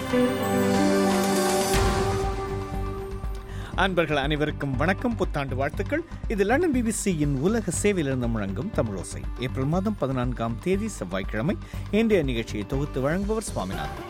அன்பர்கள் அனைவருக்கும் வணக்கம் புத்தாண்டு வாழ்த்துக்கள் இது லண்டன் பிபிசியின் உலக சேவையிலிருந்து முழங்கும் தமிழோசை ஏப்ரல் மாதம் பதினான்காம் தேதி செவ்வாய்க்கிழமை இன்றைய நிகழ்ச்சியை தொகுத்து வழங்குபவர் சுவாமிநாதன்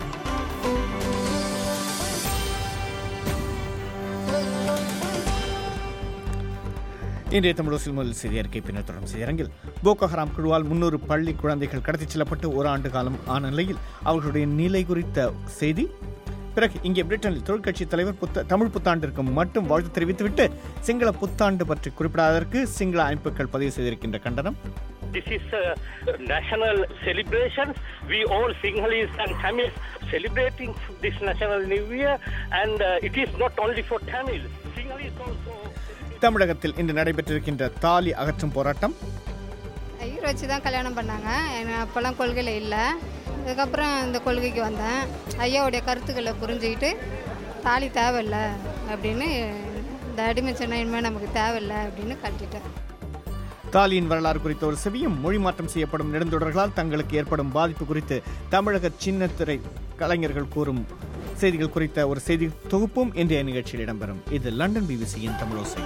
இன்றைய தமிழோசில் முதல் செய்தி அறிக்கை பின்னர் தொடரும் செய்தியரங்கில் போகோ ஹராம் குழுவால் முன்னூறு பள்ளி குழந்தைகள் கடத்திச் செல்லப்பட்டு ஒரு ஆண்டு காலம் ஆன நிலையில் அவர்களுடைய நிலை குறித்த செய்தி பிறகு இங்கே பிரிட்டனில் தொழிற்கட்சி தலைவர் புத்த தமிழ் புத்தாண்டிற்கு மட்டும் வாழ்த்து தெரிவித்துவிட்டு சிங்கள புத்தாண்டு பற்றி குறிப்பிடாததற்கு சிங்கள அமைப்புகள் பதிவு செய்திருக்கின்ற கண்டனம் This is a national celebration. We all Sinhalese and Tamils celebrating this national new year, and uh, it is not only for Tamils. Sinhalese also. தமிழகத்தில் இன்று நடைபெற்றிருக்கின்ற தாலி அகற்றும் போராட்டம் ஐயர் வச்சு தான் கல்யாணம் பண்ணாங்க எனக்கு அப்போல்லாம் கொள்கையில் இல்லை அதுக்கப்புறம் இந்த கொள்கைக்கு வந்தேன் ஐயாவுடைய கருத்துக்களை புரிஞ்சுக்கிட்டு தாலி தேவையில்லை அப்படின்னு இந்த அடிமை சொன்ன இனிமேல் நமக்கு தேவையில்லை அப்படின்னு கட்டிட்டேன் தாலியின் வரலாறு குறித்த ஒரு செவியும் மொழி மாற்றம் செய்யப்படும் நெடுந்தொடர்களால் தங்களுக்கு ஏற்படும் பாதிப்பு குறித்து தமிழக சின்னத்திரை கலைஞர்கள் கூறும் செய்திகள் குறித்த ஒரு செய்தி தொகுப்பும் இன்றைய நிகழ்ச்சியில் இடம்பெறும் இது லண்டன் பிபிசியின் தமிழோசை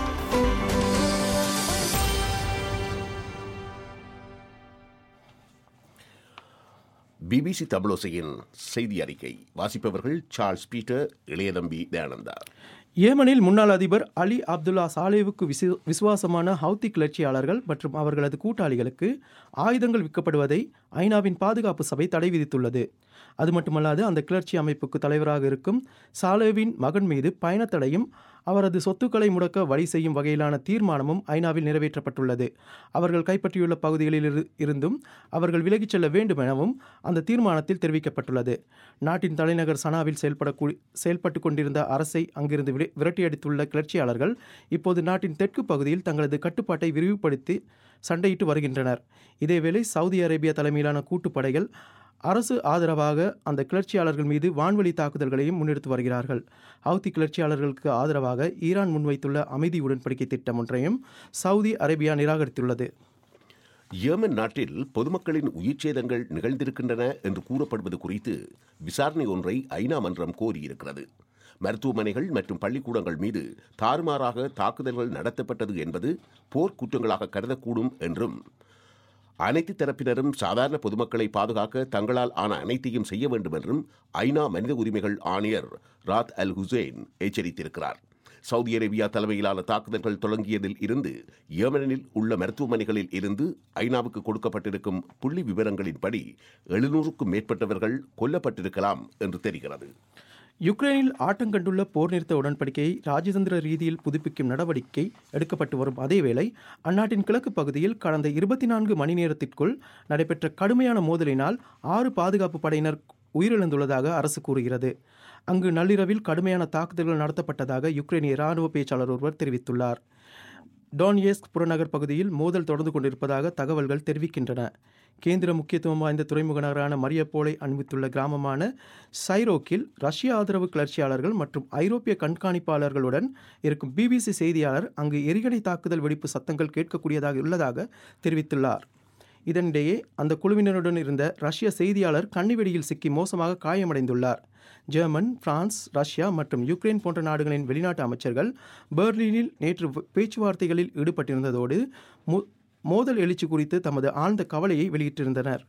பிபிசி தமிழோசையின் செய்தி அறிக்கை வாசிப்பவர்கள் சார்ல்ஸ் பீட்டர் இளையதம்பி தயானந்தா ஏமனில் முன்னாள் அதிபர் அலி அப்துல்லா சாலேவுக்கு விசு விசுவாசமான ஹவுத்தி கிளர்ச்சியாளர்கள் மற்றும் அவர்களது கூட்டாளிகளுக்கு ஆயுதங்கள் விற்கப்படுவதை ஐநாவின் பாதுகாப்பு சபை தடை விதித்துள்ளது அது மட்டுமல்லாது அந்த கிளர்ச்சி அமைப்புக்கு தலைவராக இருக்கும் சாலேவின் மகன் மீது பயணத்தடையும் அவரது சொத்துக்களை முடக்க வழி செய்யும் வகையிலான தீர்மானமும் ஐநாவில் நிறைவேற்றப்பட்டுள்ளது அவர்கள் கைப்பற்றியுள்ள பகுதிகளில் இரு- இருந்தும் அவர்கள் விலகிச் செல்ல வேண்டும் எனவும் அந்த தீர்மானத்தில் தெரிவிக்கப்பட்டுள்ளது நாட்டின் தலைநகர் சனாவில் செயல்படக்கூ செயல்பட்டு கொண்டிருந்த அரசை அங்கிருந்து விர- விரட்டியடித்துள்ள கிளர்ச்சியாளர்கள் இப்போது நாட்டின் தெற்கு பகுதியில் தங்களது கட்டுப்பாட்டை விரிவுபடுத்தி சண்டையிட்டு வருகின்றனர் இதேவேளை சவுதி அரேபியா தலைமையிலான கூட்டுப்படைகள் அரசு ஆதரவாக அந்த கிளர்ச்சியாளர்கள் மீது வான்வழி தாக்குதல்களையும் முன்னெடுத்து வருகிறார்கள் ஹவுத்தி கிளர்ச்சியாளர்களுக்கு ஆதரவாக ஈரான் முன்வைத்துள்ள அமைதி உடன்படிக்கை திட்டம் ஒன்றையும் சவுதி அரேபியா நிராகரித்துள்ளது ஏமன் நாட்டில் பொதுமக்களின் உயிர்ச்சேதங்கள் நிகழ்ந்திருக்கின்றன என்று கூறப்படுவது குறித்து விசாரணை ஒன்றை ஐநா மன்றம் கோரியிருக்கிறது மருத்துவமனைகள் மற்றும் பள்ளிக்கூடங்கள் மீது தாறுமாறாக தாக்குதல்கள் நடத்தப்பட்டது என்பது போர்க்குற்றங்களாக கருதக்கூடும் என்றும் அனைத்து தரப்பினரும் சாதாரண பொதுமக்களை பாதுகாக்க தங்களால் ஆன அனைத்தையும் செய்ய வேண்டும் என்றும் ஐநா மனித உரிமைகள் ஆணையர் ராத் அல் ஹுசைன் எச்சரித்திருக்கிறார் சவுதி அரேபியா தலைமையிலான தாக்குதல்கள் தொடங்கியதில் இருந்து ஏமனில் உள்ள மருத்துவமனைகளில் இருந்து ஐநாவுக்கு கொடுக்கப்பட்டிருக்கும் புள்ளி விவரங்களின்படி எழுநூறுக்கும் மேற்பட்டவர்கள் கொல்லப்பட்டிருக்கலாம் என்று தெரிகிறது யுக்ரைனில் ஆட்டங்கண்டுள்ள போர் நிறுத்த உடன்படிக்கையை ராஜதந்திர ரீதியில் புதுப்பிக்கும் நடவடிக்கை எடுக்கப்பட்டு வரும் அதேவேளை அந்நாட்டின் கிழக்கு பகுதியில் கடந்த இருபத்தி நான்கு மணி நேரத்திற்குள் நடைபெற்ற கடுமையான மோதலினால் ஆறு பாதுகாப்பு படையினர் உயிரிழந்துள்ளதாக அரசு கூறுகிறது அங்கு நள்ளிரவில் கடுமையான தாக்குதல்கள் நடத்தப்பட்டதாக யுக்ரைனிய இராணுவ பேச்சாளர் ஒருவர் தெரிவித்துள்ளார் டோன்யேஸ்க் புறநகர் பகுதியில் மோதல் தொடர்ந்து கொண்டிருப்பதாக தகவல்கள் தெரிவிக்கின்றன கேந்திர முக்கியத்துவம் வாய்ந்த துறைமுக நகரான மரியப்போலை அண்மித்துள்ள கிராமமான சைரோக்கில் ரஷ்ய ஆதரவு கிளர்ச்சியாளர்கள் மற்றும் ஐரோப்பிய கண்காணிப்பாளர்களுடன் இருக்கும் பிபிசி செய்தியாளர் அங்கு எரிகடை தாக்குதல் வெடிப்பு சத்தங்கள் கேட்கக்கூடியதாக உள்ளதாக தெரிவித்துள்ளார் இதனிடையே அந்த குழுவினருடன் இருந்த ரஷ்ய செய்தியாளர் கன்னிவெடியில் சிக்கி மோசமாக காயமடைந்துள்ளார் ஜெர்மன் பிரான்ஸ் ரஷ்யா மற்றும் யுக்ரைன் போன்ற நாடுகளின் வெளிநாட்டு அமைச்சர்கள் பெர்லினில் நேற்று வ- பேச்சுவார்த்தைகளில் ஈடுபட்டிருந்ததோடு மு- மோதல் எழுச்சி குறித்து தமது ஆழ்ந்த கவலையை வெளியிட்டிருந்தனர்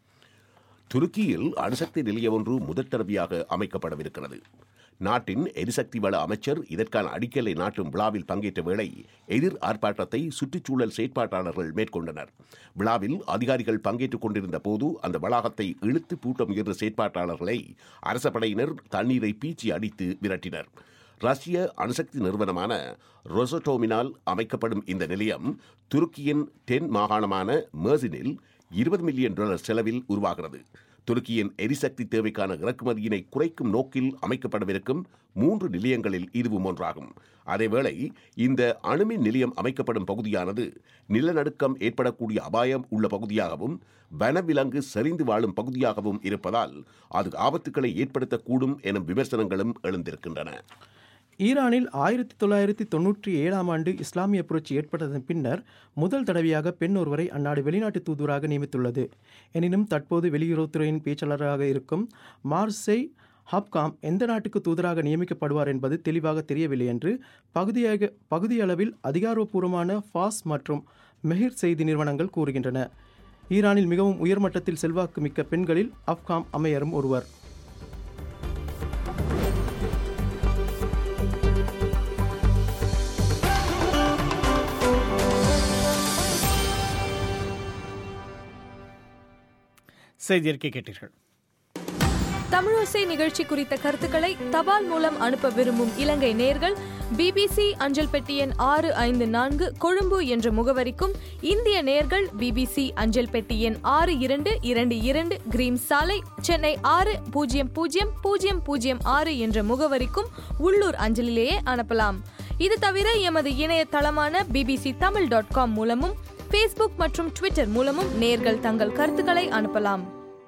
துருக்கியில் அணுசக்தி நிலையம் ஒன்று முதற் தடவையாக அமைக்கப்படவிருக்கிறது நாட்டின் எரிசக்தி வள அமைச்சர் இதற்கான அடிக்கலை நாட்டும் விழாவில் பங்கேற்ற வேளை எதிர் ஆர்ப்பாட்டத்தை சுற்றுச்சூழல் செயற்பாட்டாளர்கள் மேற்கொண்டனர் விழாவில் அதிகாரிகள் பங்கேற்றுக் கொண்டிருந்த போது அந்த வளாகத்தை இழுத்து பூட்ட முயன்ற செயற்பாட்டாளர்களை அரச படையினர் தண்ணீரை பீச்சி அடித்து விரட்டினர் ரஷ்ய அணுசக்தி நிறுவனமான ரொசட்டோமினால் அமைக்கப்படும் இந்த நிலையம் துருக்கியின் தென் மாகாணமான மேர்சினில் இருபது மில்லியன் டாலர் செலவில் உருவாகிறது துருக்கியின் எரிசக்தி தேவைக்கான இறக்குமதியினை குறைக்கும் நோக்கில் அமைக்கப்படவிருக்கும் மூன்று நிலையங்களில் இதுவும் ஒன்றாகும் அதேவேளை இந்த அணுமின் நிலையம் அமைக்கப்படும் பகுதியானது நிலநடுக்கம் ஏற்படக்கூடிய அபாயம் உள்ள பகுதியாகவும் வனவிலங்கு செறிந்து வாழும் பகுதியாகவும் இருப்பதால் அது ஆபத்துக்களை ஏற்படுத்தக்கூடும் எனும் விமர்சனங்களும் எழுந்திருக்கின்றன ஈரானில் ஆயிரத்தி தொள்ளாயிரத்தி தொன்னூற்றி ஏழாம் ஆண்டு இஸ்லாமிய புரட்சி ஏற்பட்டதன் பின்னர் முதல் தடவையாக பெண் ஒருவரை அந்நாடு வெளிநாட்டு தூதுவராக நியமித்துள்ளது எனினும் தற்போது வெளியுறவுத்துறையின் பேச்சாளராக இருக்கும் மார்செய் ஹப்காம் எந்த நாட்டுக்கு தூதராக நியமிக்கப்படுவார் என்பது தெளிவாக தெரியவில்லை என்று பகுதியாக பகுதியளவில் அதிகாரப்பூர்வமான ஃபாஸ் மற்றும் மெஹிர் செய்தி நிறுவனங்கள் கூறுகின்றன ஈரானில் மிகவும் உயர்மட்டத்தில் செல்வாக்கு மிக்க பெண்களில் அப்காம் அமையரும் ஒருவர் செய்தியறிக்கை கேட்டீர்கள் தமிழோசை நிகழ்ச்சி குறித்த கருத்துக்களை தபால் மூலம் அனுப்ப விரும்பும் இலங்கை நேர்கள் பிபிசி அஞ்சல் பெட்டி எண் ஆறு ஐந்து நான்கு கொழும்பு என்ற முகவரிக்கும் இந்திய நேர்கள் பிபிசி அஞ்சல் பெட்டி எண் ஆறு இரண்டு இரண்டு இரண்டு கிரீம் சாலை சென்னை ஆறு பூஜ்ஜியம் பூஜ்ஜியம் பூஜ்ஜியம் பூஜ்ஜியம் ஆறு என்ற முகவரிக்கும் உள்ளூர் அஞ்சலிலேயே அனுப்பலாம் இது தவிர எமது இணையதளமான பிபிசி தமிழ் டாட் காம் மூலமும் ஃபேஸ்புக் மற்றும் ட்விட்டர் மூலமும் நேர்கள் தங்கள் கருத்துக்களை அனுப்பலாம்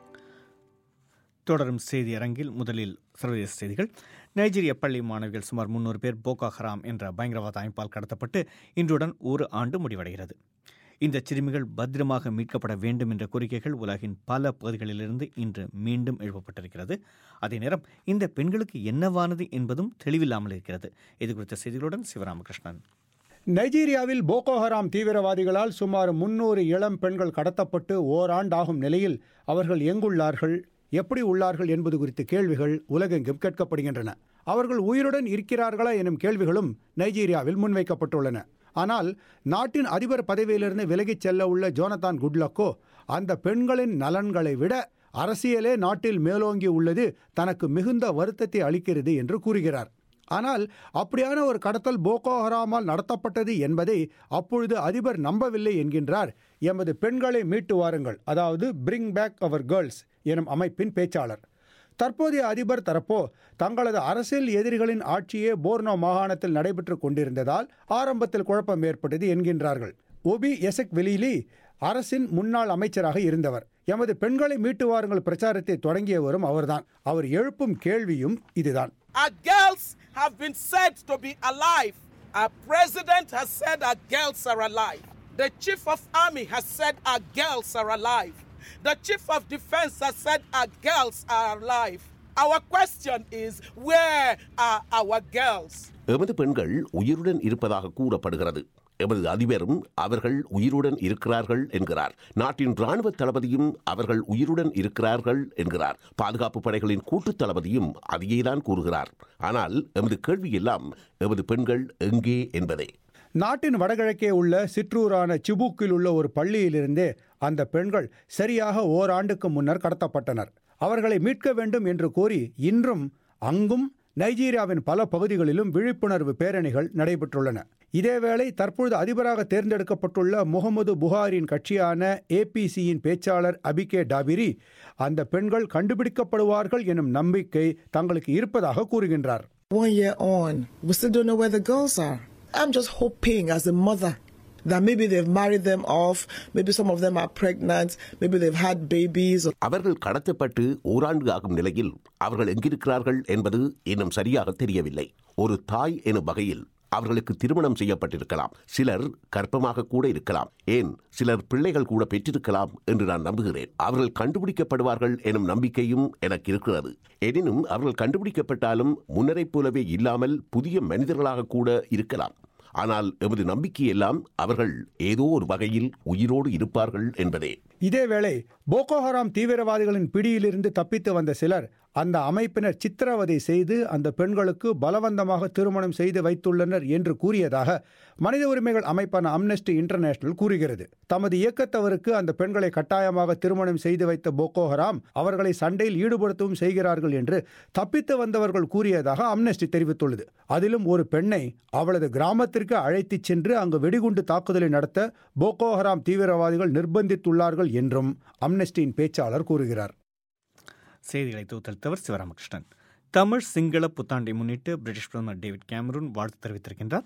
தொடரும் செய்தி அரங்கில் முதலில் சர்வதேச செய்திகள் நைஜீரிய பள்ளி மாணவிகள் சுமார் முன்னூறு பேர் போகா ஹராம் என்ற பயங்கரவாத அமைப்பால் கடத்தப்பட்டு இன்றுடன் ஒரு ஆண்டு முடிவடைகிறது இந்த சிறுமிகள் பத்திரமாக மீட்கப்பட வேண்டும் என்ற கோரிக்கைகள் உலகின் பல பகுதிகளிலிருந்து இன்று மீண்டும் எழுப்பப்பட்டிருக்கிறது அதே நேரம் இந்த பெண்களுக்கு என்னவானது என்பதும் தெளிவில்லாமல் இருக்கிறது இது குறித்த செய்திகளுடன் சிவராமகிருஷ்ணன் நைஜீரியாவில் போகோ ஹராம் தீவிரவாதிகளால் சுமார் முன்னூறு இளம் பெண்கள் கடத்தப்பட்டு ஓராண்டாகும் நிலையில் அவர்கள் எங்குள்ளார்கள் எப்படி உள்ளார்கள் என்பது குறித்த கேள்விகள் உலகெங்கும் கேட்கப்படுகின்றன அவர்கள் உயிருடன் இருக்கிறார்களா எனும் கேள்விகளும் நைஜீரியாவில் முன்வைக்கப்பட்டுள்ளன ஆனால் நாட்டின் அதிபர் பதவியிலிருந்து விலகிச் செல்ல உள்ள ஜோனதான் குட்லக்கோ அந்த பெண்களின் நலன்களை விட அரசியலே நாட்டில் மேலோங்கி உள்ளது தனக்கு மிகுந்த வருத்தத்தை அளிக்கிறது என்று கூறுகிறார் ஆனால் அப்படியான ஒரு கடத்தல் போகோ ஹராமால் நடத்தப்பட்டது என்பதை அப்பொழுது அதிபர் நம்பவில்லை என்கின்றார் எமது பெண்களை மீட்டு வாருங்கள் அதாவது பிரிங் பேக் அவர் கேர்ள்ஸ் எனும் அமைப்பின் பேச்சாளர் தற்போதைய அதிபர் தரப்போ தங்களது அரசியல் எதிரிகளின் ஆட்சியே போர்னோ மாகாணத்தில் நடைபெற்று கொண்டிருந்ததால் ஆரம்பத்தில் குழப்பம் ஏற்பட்டது என்கின்றார்கள் ஒபி எசக் வெலிலி அரசின் முன்னாள் அமைச்சராக இருந்தவர் எமது பெண்களை மீட்டு வாருங்கள் பிரச்சாரத்தை தொடங்கியவரும் அவர்தான் அவர் எழுப்பும் கேள்வியும் இதுதான் Our girls have been said to be alive. Our president has said our girls are alive. The chief of army has said our girls are alive. The chief of defense has said our girls are alive. Our question is where are our girls? எமது பெண்கள் உயிருடன் இருப்பதாக கூறப்படுகிறது எமது அதிபரும் அவர்கள் உயிருடன் இருக்கிறார்கள் என்கிறார் நாட்டின் ராணுவ தளபதியும் அவர்கள் உயிருடன் இருக்கிறார்கள் என்கிறார் பாதுகாப்பு படைகளின் கூட்டு தளபதியும் அதையேதான் கூறுகிறார் ஆனால் எமது கேள்வி எல்லாம் எமது பெண்கள் எங்கே என்பதே நாட்டின் வடகிழக்கே உள்ள சிற்றூரான சிபுக்கில் உள்ள ஒரு பள்ளியிலிருந்தே அந்த பெண்கள் சரியாக ஓராண்டுக்கு முன்னர் கடத்தப்பட்டனர் அவர்களை மீட்க வேண்டும் என்று கோரி இன்றும் அங்கும் நைஜீரியாவின் பல பகுதிகளிலும் விழிப்புணர்வு பேரணிகள் நடைபெற்றுள்ளன இதேவேளை தற்பொழுது அதிபராக தேர்ந்தெடுக்கப்பட்டுள்ள முகமது புகாரின் கட்சியான ஏபிசியின் பேச்சாளர் அபிகே டாபிரி அந்த பெண்கள் கண்டுபிடிக்கப்படுவார்கள் எனும் நம்பிக்கை தங்களுக்கு இருப்பதாக கூறுகின்றார் One year on, we still don't know where the girls are. I'm just hoping as a mother that maybe they've married them off, maybe some of them are pregnant, maybe they've had babies. அவர்கள் கடத்தப்பட்டு ஓராண்டு ஆகும் நிலையில் அவர்கள் எங்கிருக்கிறார்கள் என்பது இன்னும் சரியாக தெரியவில்லை ஒரு தாய் எனும் வகையில் அவர்களுக்கு திருமணம் செய்யப்பட்டிருக்கலாம் சிலர் கர்ப்பமாக கூட இருக்கலாம் ஏன் சிலர் பிள்ளைகள் கூட பெற்றிருக்கலாம் என்று நான் நம்புகிறேன் அவர்கள் கண்டுபிடிக்கப்படுவார்கள் எனும் நம்பிக்கையும் எனக்கு இருக்கிறது எனினும் அவர்கள் கண்டுபிடிக்கப்பட்டாலும் முன்னரைப் போலவே இல்லாமல் புதிய மனிதர்களாக கூட இருக்கலாம் ஆனால் எமது நம்பிக்கை எல்லாம் அவர்கள் ஏதோ ஒரு வகையில் உயிரோடு இருப்பார்கள் என்பதே இதேவேளை போகோ ஹராம் தீவிரவாதிகளின் பிடியிலிருந்து தப்பித்து வந்த சிலர் அந்த அமைப்பினர் சித்திரவதை செய்து அந்த பெண்களுக்கு பலவந்தமாக திருமணம் செய்து வைத்துள்ளனர் என்று கூறியதாக மனித உரிமைகள் அமைப்பான அம்னஸ்டி இன்டர்நேஷனல் கூறுகிறது தமது இயக்கத்தவருக்கு அந்த பெண்களை கட்டாயமாக திருமணம் செய்து வைத்த போகோ ஹராம் அவர்களை சண்டையில் ஈடுபடுத்தவும் செய்கிறார்கள் என்று தப்பித்து வந்தவர்கள் கூறியதாக அம்னஸ்டி தெரிவித்துள்ளது அதிலும் ஒரு பெண்ணை அவளது கிராமத்திற்கு அழைத்துச் சென்று அங்கு வெடிகுண்டு தாக்குதலை நடத்த போகோ ஹராம் தீவிரவாதிகள் நிர்பந்தித்துள்ளார்கள் என்றும் அம்னஸ்டியின் பேச்சாளர் கூறுகிறார் செய்திகளை தொகுத்தளித்தவர் சிவராமகிருஷ்ணன் தமிழ் சிங்கள புத்தாண்டை முன்னிட்டு பிரிட்டிஷ் பிரதமர் டேவிட் கேமரூன் வாழ்த்து தெரிவித்திருக்கின்றார்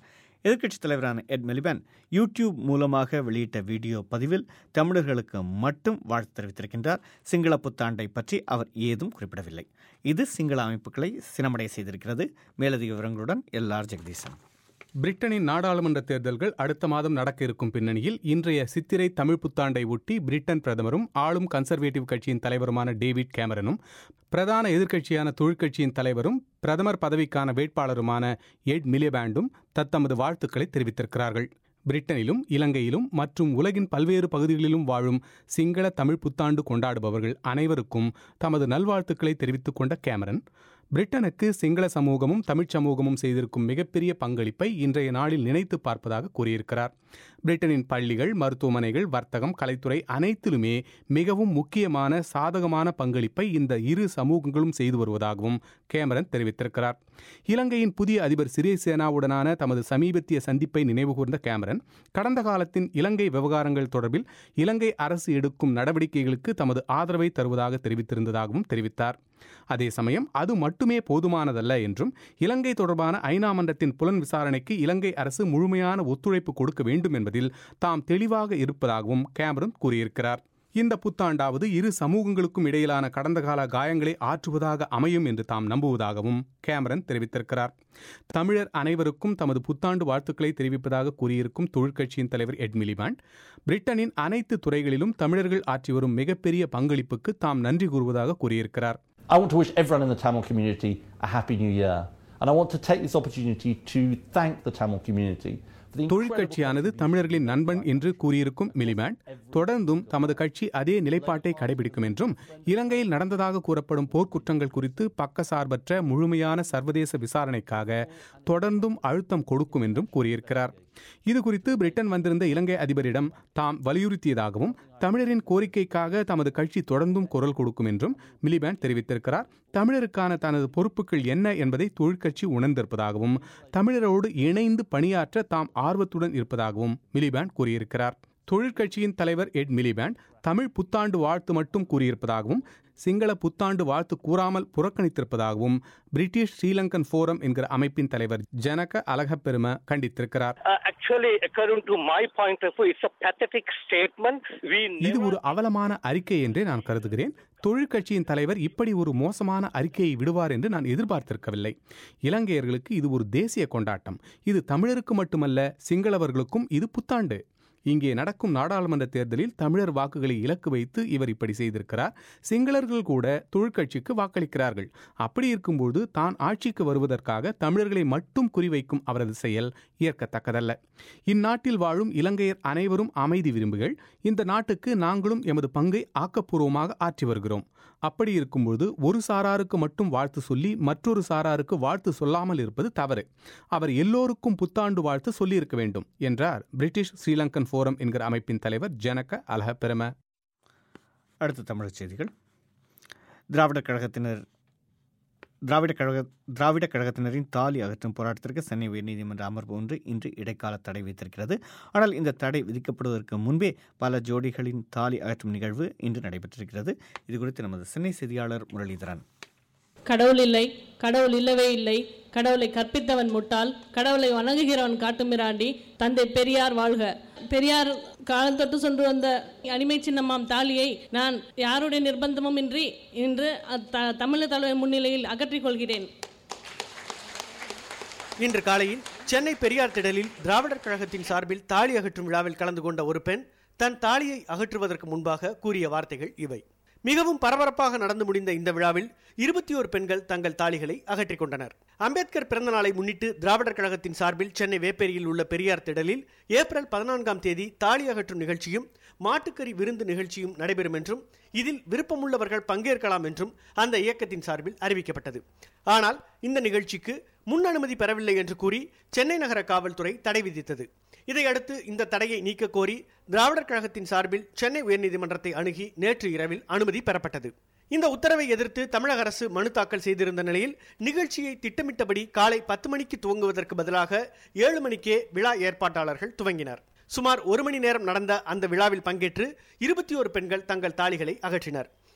எதிர்க்கட்சித் தலைவரான எட் மெலிபன் யூடியூப் மூலமாக வெளியிட்ட வீடியோ பதிவில் தமிழர்களுக்கு மட்டும் வாழ்த்து தெரிவித்திருக்கின்றார் சிங்கள புத்தாண்டை பற்றி அவர் ஏதும் குறிப்பிடவில்லை இது சிங்கள அமைப்புகளை சினமடைய செய்திருக்கிறது மேலதிக விவரங்களுடன் எல்ஆர் ஜெகதீசன் பிரிட்டனின் நாடாளுமன்ற தேர்தல்கள் அடுத்த மாதம் நடக்க இருக்கும் பின்னணியில் இன்றைய சித்திரை தமிழ் புத்தாண்டை ஒட்டி பிரிட்டன் பிரதமரும் ஆளும் கன்சர்வேட்டிவ் கட்சியின் தலைவருமான டேவிட் கேமரனும் பிரதான எதிர்க்கட்சியான தொழிற்கட்சியின் தலைவரும் பிரதமர் பதவிக்கான வேட்பாளருமான எட் மிலிபேண்டும் தத்தமது வாழ்த்துக்களை தெரிவித்திருக்கிறார்கள் பிரிட்டனிலும் இலங்கையிலும் மற்றும் உலகின் பல்வேறு பகுதிகளிலும் வாழும் சிங்கள தமிழ் புத்தாண்டு கொண்டாடுபவர்கள் அனைவருக்கும் தமது நல்வாழ்த்துக்களை தெரிவித்துக் கொண்ட கேமரன் பிரிட்டனுக்கு சிங்கள சமூகமும் தமிழ்ச் சமூகமும் செய்திருக்கும் மிகப்பெரிய பங்களிப்பை இன்றைய நாளில் நினைத்து பார்ப்பதாக கூறியிருக்கிறார் பிரிட்டனின் பள்ளிகள் மருத்துவமனைகள் வர்த்தகம் கலைத்துறை அனைத்திலுமே மிகவும் முக்கியமான சாதகமான பங்களிப்பை இந்த இரு சமூகங்களும் செய்து வருவதாகவும் கேமரன் தெரிவித்திருக்கிறார் இலங்கையின் புதிய அதிபர் சிறிசேனாவுடனான தமது சமீபத்திய சந்திப்பை நினைவுகூர்ந்த கேமரன் கடந்த காலத்தின் இலங்கை விவகாரங்கள் தொடர்பில் இலங்கை அரசு எடுக்கும் நடவடிக்கைகளுக்கு தமது ஆதரவை தருவதாக தெரிவித்திருந்ததாகவும் தெரிவித்தார் அதே சமயம் அது மட்டுமே போதுமானதல்ல என்றும் இலங்கை தொடர்பான ஐநா மன்றத்தின் புலன் விசாரணைக்கு இலங்கை அரசு முழுமையான ஒத்துழைப்பு கொடுக்க வேண்டும் என்பதில் தாம் தெளிவாக இருப்பதாகவும் கேமரன் கூறியிருக்கிறார் இந்த புத்தாண்டாவது இரு சமூகங்களுக்கும் இடையிலான கடந்த கால காயங்களை ஆற்றுவதாக அமையும் என்று தாம் நம்புவதாகவும் கேமரன் தெரிவித்திருக்கிறார் தமிழர் அனைவருக்கும் தமது புத்தாண்டு வாழ்த்துக்களை தெரிவிப்பதாக கூறியிருக்கும் தொழிற்கட்சியின் தலைவர் எட் மிலிபாண்ட் பிரிட்டனின் அனைத்து துறைகளிலும் தமிழர்கள் ஆற்றி வரும் மிகப்பெரிய பங்களிப்புக்கு தாம் நன்றி கூறுவதாக கூறியிருக்கிறார் I want to wish everyone in the Tamil community a happy new year. And I want to take this opportunity to thank the Tamil community for the தொழிற்கட்சியானது தமிழர்களின் நண்பன் என்று கூறியிருக்கும் மிலிபேண்ட் தொடர்ந்தும் தமது கட்சி அதே நிலைப்பாட்டை கடைபிடிக்கும் என்றும் இலங்கையில் நடந்ததாக கூறப்படும் போர்க்குற்றங்கள் குறித்து பக்கசார்பற்ற முழுமையான சர்வதேச விசாரணைக்காக தொடர்ந்தும் அழுத்தம் கொடுக்கும் என்றும் கூறியிருக்கிறார் இது குறித்து பிரிட்டன் வந்திருந்த இலங்கை அதிபரிடம் தாம் வலியுறுத்தியதாகவும் தமிழரின் கோரிக்கைக்காக தமது கட்சி தொடர்ந்தும் குரல் கொடுக்கும் என்றும் மிலிபேண்ட் தெரிவித்திருக்கிறார் தமிழருக்கான தனது பொறுப்புகள் என்ன என்பதை தொழிற்கட்சி உணர்ந்திருப்பதாகவும் தமிழரோடு இணைந்து பணியாற்ற தாம் ஆர்வத்துடன் இருப்பதாகவும் மிலிபேண்ட் கூறியிருக்கிறார் தொழிற்கட்சியின் தலைவர் எட் மிலிபேண்ட் தமிழ் புத்தாண்டு வாழ்த்து மட்டும் கூறியிருப்பதாகவும் சிங்கள புத்தாண்டு வாழ்த்து கூறாமல் புறக்கணித்திருப்பதாகவும் பிரிட்டிஷ் ஸ்ரீலங்கன் ஃபோரம் என்கிற அமைப்பின் தலைவர் Janaka Alahapperuma கண்டித்திருக்கிறார் Uh, actually, according to my point of view, it's a pathetic statement. We இது ஒரு அவலமான அறிக்கை என்றே நான் கருதுகிறேன் தொழிற்கட்சியின் தலைவர் இப்படி ஒரு மோசமான அறிக்கையை விடுவார் என்று நான் எதிர்பார்த்திருக்கவில்லை இலங்கையர்களுக்கு இது ஒரு தேசிய கொண்டாட்டம் இது தமிழருக்கு மட்டுமல்ல சிங்களவர்களுக்கும் இது புத்தாண்டு இங்கே நடக்கும் நாடாளுமன்ற தேர்தலில் தமிழர் வாக்குகளை இலக்கு வைத்து இவர் இப்படி செய்திருக்கிறார் சிங்களர்கள் கூட தொழிற்கட்சிக்கு வாக்களிக்கிறார்கள் அப்படி இருக்கும்போது தான் ஆட்சிக்கு வருவதற்காக தமிழர்களை மட்டும் குறிவைக்கும் அவரது செயல் ஏற்கத்தக்கதல்ல இந்நாட்டில் வாழும் இலங்கையர் அனைவரும் அமைதி விரும்புகள் இந்த நாட்டுக்கு நாங்களும் எமது பங்கை ஆக்கப்பூர்வமாக ஆற்றி வருகிறோம் அப்படி இருக்கும்போது ஒரு சாராருக்கு மட்டும் வாழ்த்து சொல்லி மற்றொரு சாராருக்கு வாழ்த்து சொல்லாமல் இருப்பது தவறு அவர் எல்லோருக்கும் புத்தாண்டு வாழ்த்து சொல்லியிருக்க வேண்டும் என்றார் பிரிட்டிஷ் ஸ்ரீலங்கன் ஃபோரம் என்கிற அமைப்பின் தலைவர் ஜனக அலஹபெரும அடுத்த தமிழ் செய்திகள் திராவிடர் கழகத்தினர் திராவிட கழக திராவிட கழகத்தினரின் தாலி அகற்றும் போராட்டத்திற்கு சென்னை உயர்நீதிமன்ற அமர்வு ஒன்று இன்று இடைக்கால தடை வைத்திருக்கிறது ஆனால் இந்த தடை விதிக்கப்படுவதற்கு முன்பே பல ஜோடிகளின் தாலி அகற்றும் நிகழ்வு இன்று நடைபெற்றிருக்கிறது இது குறித்து நமது சென்னை செய்தியாளர் முரளிதரன் கடவுள் இல்லை கடவுள் இல்லவே இல்லை கடவுளை கற்பித்தவன் முட்டாள் கடவுளை வணங்குகிறவன் காட்டுமிராண்டி தந்தை பெரியார் வாழ்க பெரியார் காலம் தொட்டு சென்று வந்த அடிமை சின்னமாம் தாலியை நான் யாருடைய நிர்பந்தமும் இன்றி இன்று அத்த- தமிழர் தலைவர் முன்னிலையில் அகற்றிக் கொள்கிறேன் இன்று காலையில் சென்னை பெரியார் திடலில் திராவிடர் கழகத்தின் சார்பில் தாலி அகற்றும் விழாவில் கலந்து கொண்ட ஒரு பெண் தன் தாலியை அகற்றுவதற்கு முன்பாக கூறிய வார்த்தைகள் இவை மிகவும் பரபரப்பாக நடந்து முடிந்த இந்த விழாவில் இருபத்தி ஓரு பெண்கள் தங்கள் தாலிகளை அகற்றிக் கொண்டனர் அம்பேத்கர் பிறந்த நாளை முன்னிட்டு திராவிடர் கழகத்தின் சார்பில் சென்னை வேப்பேரியில் உள்ள பெரியார் திடலில் ஏப்ரல் பதினான்காம் தேதி தாலி அகற்றும் நிகழ்ச்சியும் மாட்டுக்கறி விருந்து நிகழ்ச்சியும் நடைபெறும் என்றும் இதில் விருப்பமுள்ளவர்கள் பங்கேற்கலாம் என்றும் அந்த இயக்கத்தின் சார்பில் அறிவிக்கப்பட்டது ஆனால் இந்த நிகழ்ச்சிக்கு முன் அனுமதி பெறவில்லை என்று கூறி சென்னை நகர காவல்துறை தடை விதித்தது இதையடுத்து இந்த தடையை நீக்க கோரி திராவிடர் கழகத்தின் சார்பில் சென்னை உயர்நீதிமன்றத்தை அணுகி நேற்று இரவில் அனுமதி பெறப்பட்டது இந்த உத்தரவை எதிர்த்து தமிழக அரசு மனு தாக்கல் செய்திருந்த நிலையில் நிகழ்ச்சியை திட்டமிட்டபடி காலை பத்து மணிக்கு துவங்குவதற்கு பதிலாக ஏழு மணிக்கே விழா ஏற்பாட்டாளர்கள் துவங்கினர் சுமார் ஒரு மணி நேரம் நடந்த அந்த விழாவில் பங்கேற்று இருபத்தி ஒரு பெண்கள் தங்கள் தாலிகளை அகற்றினர்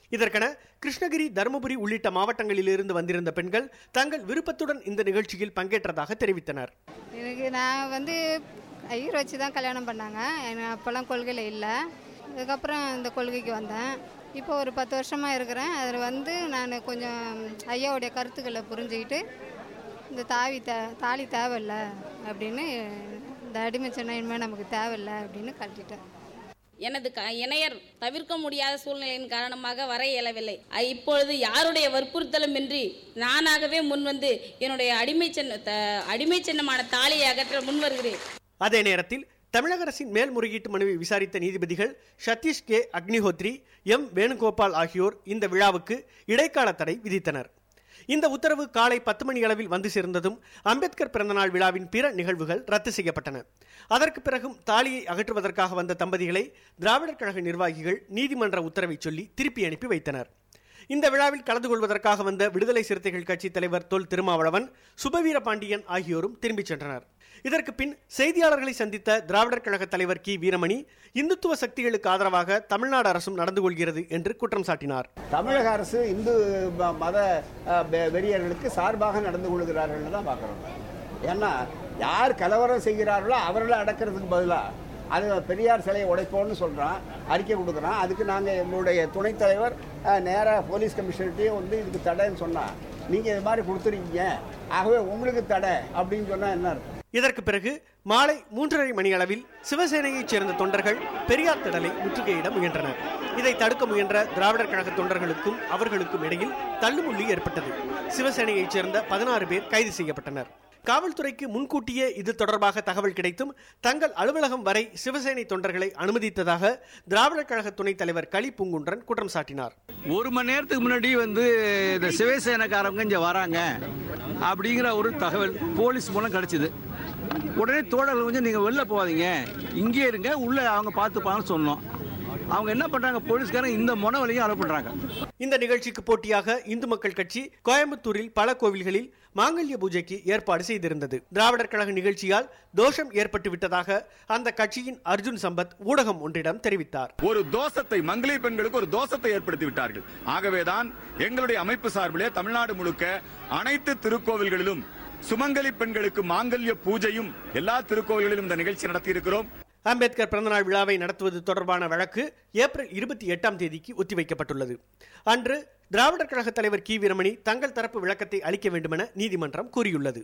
இதற்கென கிருஷ்ணகிரி தருமபுரி உள்ளிட்ட மாவட்டங்களிலிருந்து வந்திருந்த பெண்கள் தங்கள் விருப்பத்துடன் இந்த நிகழ்ச்சியில் பங்கேற்றதாக தெரிவித்தனர் எனக்கு நான் வந்து ஐயர் வச்சு தான் கல்யாணம் பண்ணாங்க எனக்கு அப்போல்லாம் கொள்கையில் இல்லை அதுக்கப்புறம் இந்த கொள்கைக்கு வந்தேன் இப்போ ஒரு பத்து வருஷமாக இருக்கிறேன் அதில் வந்து நான் கொஞ்சம் ஐயாவுடைய கருத்துக்களை புரிஞ்சுக்கிட்டு இந்த தாவி தே தாலி தேவையில்ல அப்படின்னு இந்த அடிமை சின்ன இனிமேல் நமக்கு தேவையில்ல அப்படின்னு கழட்டிட்டேன் எனது க இணையர் தவிர்க்க முடியாத சூழ்நிலையின் காரணமாக வர இயலவில்லை அ, இப்பொழுது யாருடைய வற்புறுத்தலுமின்றி நானாகவே முன்வந்து என்னுடைய அடிமை சின்ன த- அடிமை சின்னமான தாலியை அகற்ற முன்வருகிறேன் அதே நேரத்தில் தமிழக அரசின் மேல்முறையீட்டு மனுவை விசாரித்த நீதிபதிகள் சதீஷ் கே அக்னிஹோத்ரி எம் வேணுகோபால் ஆகியோர் இந்த விழாவுக்கு இடைக்கால தடை விதித்தனர் இந்த உத்தரவு காலை பத்து மணி அளவில் வந்து சேர்ந்ததும் அம்பேத்கர் பிறந்தநாள் விழாவின் பிற நிகழ்வுகள் ரத்து செய்யப்பட்டன அதற்கு பிறகும் தாலியை அகற்றுவதற்காக வந்த தம்பதிகளை திராவிடர் கழக நிர்வாகிகள் நீதிமன்ற உத்தரவை சொல்லி திருப்பி அனுப்பி வைத்தனர் இந்த விழாவில் கலந்து கொள்வதற்காக வந்த விடுதலை சிறுத்தைகள் கட்சி தலைவர் தொல் திருமாவளவன் சுபவீர பாண்டியன் ஆகியோரும் திரும்பிச் சென்றனர் இதற்கு பின் செய்தியாளர்களை சந்தித்த திராவிடர் கழக தலைவர் கி வீரமணி இந்துத்துவ சக்திகளுக்கு ஆதரவாக தமிழ்நாடு அரசும் நடந்து கொள்கிறது என்று குற்றம் சாட்டினார் தமிழக அரசு இந்து ம- மத அஹ், வெ- வெறியர்களுக்கு சார்பாக நடந்து கொள்கிறார்கள் தான் பார்க்குறோம் ஏன்னா யார் கலவரம் செய்கிறார்களோ அவர்களை அடக்கிறதுக்கு பதிலாக அது பெரியார் சிலையை உடைப்போம்னு சொல்கிறான் அறிக்கை கொடுக்குறான் அதுக்கு நாங்கள் எங்களுடைய துணைத் தலைவர் நேராக போலீஸ் கமிஷனர்கிட்டையும் வந்து இதுக்கு தடைன்னு சொன்னால் நீங்கள் இது மாதிரி கொடுத்துருக்கீங்க ஆகவே உங்களுக்கு தடை அப்படின்னு சொன்னால் என்ன அர்த்தம் இதற்கு பிறகு மாலை மூன்றரை மணி அளவில் சிவசேனையைச் சேர்ந்த தொண்டர்கள் பெரியார் திடலை முற்றுகையிட முயன்றனர் இதை தடுக்க முயன்ற திராவிடர் கழக தொண்டர்களுக்கும் அவர்களுக்கும் இடையில் தள்ளுமுள்ளி ஏற்பட்டது சிவசேனையைச் சேர்ந்த பதினாறு பேர் கைது செய்யப்பட்டனர் காவல்துறைக்கு முன்கூட்டியே இது தொடர்பாக தகவல் கிடைத்தும் தங்கள் அலுவலகம் வரை சிவசேனை தொண்டர்களை அனுமதித்ததாக திராவிடர் கழக துணைத் தலைவர் களி பூங்குன்றன் குற்றம் சாட்டினார் ஒரு மணி நேரத்துக்கு முன்னாடி வந்து இந்த சிவசேனக்காரவங்க இங்கே வராங்க அப்படிங்கிற ஒரு தகவல் போலீஸ் மூலம் கிடைச்சிது உடனே தோழர்கள் கொஞ்சம் நீங்கள் வெளில போகாதீங்க இங்கே இருங்க உள்ளே அவங்க பார்த்துப்பாங்கன்னு சொன்னோம் அவங்க என்ன பண்ணுறாங்க போலீஸ்காரங்க இந்த முனை வழியும் அலோ பண்ணுறாங்க இந்த நிகழ்ச்சிக்கு போட்டியாக இந்து மக்கள் கட்சி கோயம்புத்தூரில் பல கோவில்களில் மாங்கல்ய பூஜைக்கு ஏற்பாடு செய்திருந்தது திராவிடர் கழக நிகழ்ச்சியால் தோஷம் ஏற்பட்டு விட்டதாக அந்த கட்சியின் அர்ஜுன் சம்பத் ஊடகம் ஒன்றிடம் தெரிவித்தார் ஒரு தோஷத்தை மங்களி பெண்களுக்கு ஒரு தோஷத்தை ஏற்படுத்தி விட்டார்கள் ஆகவேதான் எங்களுடைய அமைப்பு சார்பிலே தமிழ்நாடு முழுக்க அனைத்து திருக்கோவில்களிலும் சுமங்கலி பெண்களுக்கு மாங்கல்ய பூஜையும் எல்லா திருக்கோவில்களிலும் இந்த நிகழ்ச்சி நடத்தி இருக்கிறோம் அம்பேத்கர் பிறந்தநாள் விழாவை நடத்துவது தொடர்பான வழக்கு ஏப்ரல் இருபத்தி எட்டாம் தேதிக்கு ஒத்திவைக்கப்பட்டுள்ளது அன்று திராவிடர் கழக தலைவர் கி வீரமணி தங்கள் தரப்பு விளக்கத்தை அளிக்க வேண்டுமென நீதிமன்றம் கூறியுள்ளது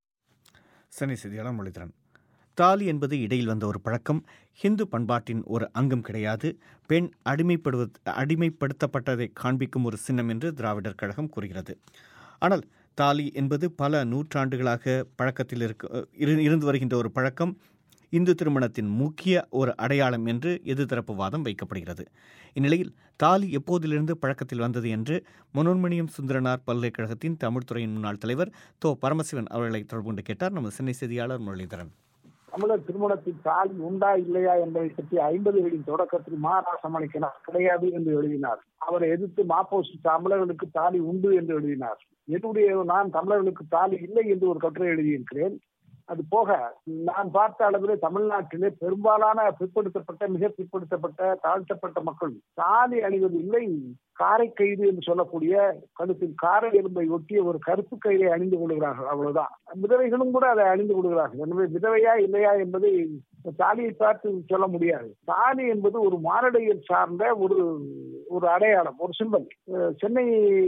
சென்னை செய்தியாளர் மொழித்திறன் தாலி என்பது இடையில் வந்த ஒரு பழக்கம் ஹிந்து பண்பாட்டின் ஒரு அங்கம் கிடையாது பெண் அடிமைப்படுவது அடிமைப்படுத்தப்பட்டதை காண்பிக்கும் ஒரு சின்னம் என்று திராவிடர் கழகம் கூறுகிறது ஆனால் தாலி என்பது பல நூற்றாண்டுகளாக பழக்கத்தில் இருக்க இரு- இருந்து வருகின்ற ஒரு பழக்கம் இந்து திருமணத்தின் முக்கிய ஒரு அடையாளம் என்று எதிர்த்தரப்பு வாதம் வைக்கப்படுகிறது இந்நிலையில் தாலி எப்போதிலிருந்து பழக்கத்தில் வந்தது என்று மனோன்மணியம் சுந்தரனார் பல்கலைக்கழகத்தின் தமிழ்துறையின் முன்னாள் தலைவர் தோ பரமசிவன் அவர்களை தொடர்பு கொண்டு கேட்டார் நமது சென்னை செய்தியாளர் முரளிதரன் தமிழர் திருமணத்தில் தாலி உண்டா இல்லையா என்பதை பற்றி ஐம்பதுகளின் தொடக்கத்தில் மாராசமணிக்கனார் கிடையாது என்று எழுதினார் அவரை எதிர்த்து மாப்போசி தமிழர்களுக்கு தாலி உண்டு என்று எழுதினார் என்னுடைய நான் தமிழர்களுக்கு தாலி இல்லை என்று ஒரு கட்டுரை எழுதியிருக்கிறேன் அது போக நான் பார்த்த அளவிலே தமிழ்நாட்டிலே பெரும்பாலான பிற்படுத்தப்பட்ட மிக பிற்படுத்தப்பட்ட தாழ்த்தப்பட்ட மக்கள் தாலி அணிவது இல்லை காரை கயிறு என்று சொல்லக்கூடிய கழுத்தில் காரை எலும்பை ஒட்டிய ஒரு கருப்பு கயிறை அணிந்து கொள்கிறார்கள் அவ்வளவுதான் விதவைகளும் கூட அதை அணிந்து கொள்கிறார்கள் எனவே விதவையா இல்லையா என்பதை தாலியை பார்த்து சொல்ல முடியாது தாலி என்பது ஒரு மாரடையில் சார்ந்த ஒரு ஒரு அடையாளம் ஒரு சிம்பல் சென்னை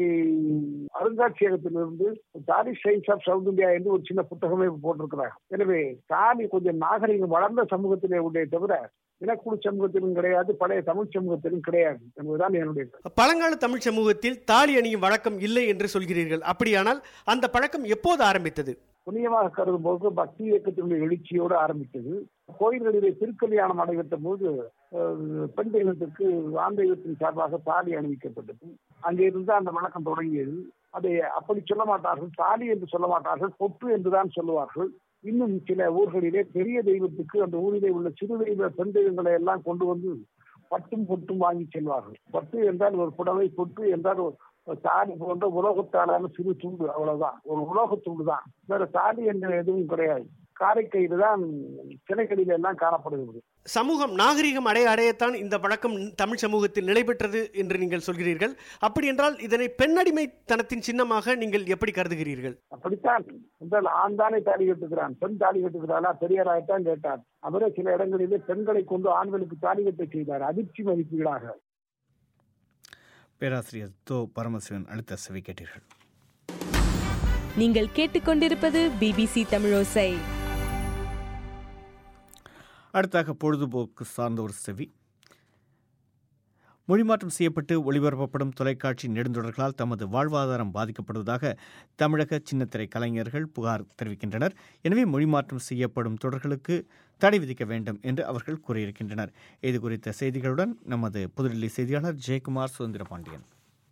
அருங்காட்சியகத்திலிருந்து தாலி சயின்ஸ் ஆஃப் சவுத் இந்தியா என்று ஒரு சின்ன புத்தகமே போட்டிருக்கிறாங்க எனவே தாலி கொஞ்சம் நாகரிகம் வளர்ந்த சமூகத்திலே உண்டே தவிர இனக்குழு சமூகத்திலும் கிடையாது பழைய தமிழ் சமூகத்திலும் கிடையாது என்பதுதான் என்னுடைய கருத்து. பழங்கால தமிழ் சமூகத்தில் தாலி அணியும் வழக்கம் இல்லை என்று சொல்கிறீர்கள் அப்படியானால் அந்த பழக்கம் எப்போது ஆரம்பித்தது புண்ணியமாக கருதும் போது பக்தி இயக்கத்தினுடைய எழுச்சியோடு ஆரம்பித்தது கோயில்களிலே திருக்கல்யாணம் நடைபெற்ற போது அஹ், பெண் தெய்வத்திற்கு ஆண் தெய்வத்தின் சார்பாக தாலி அணிவிக்கப்பட்டது அங்கிருந்து அந்த வழக்கம் தொடங்கியது அதை அப்படி சொல்ல மாட்டார்கள் தாலி என்று சொல்ல மாட்டார்கள் பொட்டு என்றுதான் சொல்லுவார்கள் இன்னும் சில ஊர்களிலே பெரிய தெய்வத்துக்கு அந்த ஊரிலே உள்ள சிறு தெய்வ பெண் தெய்வங்களை எல்லாம் கொண்டு வந்து பட்டும் பொட்டும் வாங்கி செல்வார்கள் பட்டு என்றால் ஒரு புடவை பொட்டு என்றால் ஒரு ஒரு தாலி போன்ற உலோகத்தாலான சிறு துண்டு அவ்வளவுதான் ஒரு உலோக துண்டு தான் வேற தாலி என்ற எதுவும் கிடையாது காரைக்கயிறு தான் திணைக்கடியில எல்லாம் காணப்படுகிறது சமூகம் நாகரிகம் அடைய அடையத்தான் இந்த பழக்கம் தமிழ் சமூகத்தில் நிலைபெற்றது என்று நீங்கள் சொல்கிறீர்கள் அப்படி என்றால் இதனை பெண்ணடிமைத்தனத்தின் சின்னமாக நீங்கள் எப்படி கருதுகிறீர்கள் அப்படித்தான் முதல் ஆண் தானே தாலி கட்டுகிறான் பெண் தாலி கட்டுகிறாளா பெரியாராய்த்தான் கேட்டார் அவரே சில இடங்களிலே பெண்களை கொண்டு ஆண்களுக்கு தாலி கட்ட செய்தார் அதிர்ச்சி மதிப்பீடாக பேராசிரியர் தோ பரமசிவன் அடுத்த செவி கேட்டீர்கள் நீங்கள் கேட்டுக்கொண்டிருப்பது பிபிசி தமிழோசை அடுத்தாக பொழுதுபோக்கு சார்ந்த ஒரு செவி மொழிமாற்றம் செய்யப்பட்டு ஒளிபரப்பப்படும் தொலைக்காட்சி நெடுந்தொடர்களால் தமது வாழ்வாதாரம் பாதிக்கப்படுவதாக தமிழக சின்னத்திரை கலைஞர்கள் புகார் தெரிவிக்கின்றனர் எனவே மொழிமாற்றம் செய்யப்படும் தொடர்களுக்கு தடை விதிக்க வேண்டும் என்று அவர்கள் கூறியிருக்கின்றனர் இது குறித்த செய்திகளுடன் நமது புதுடில்லி செய்தியாளர் ஜெயக்குமார் சுதந்திர பாண்டியன்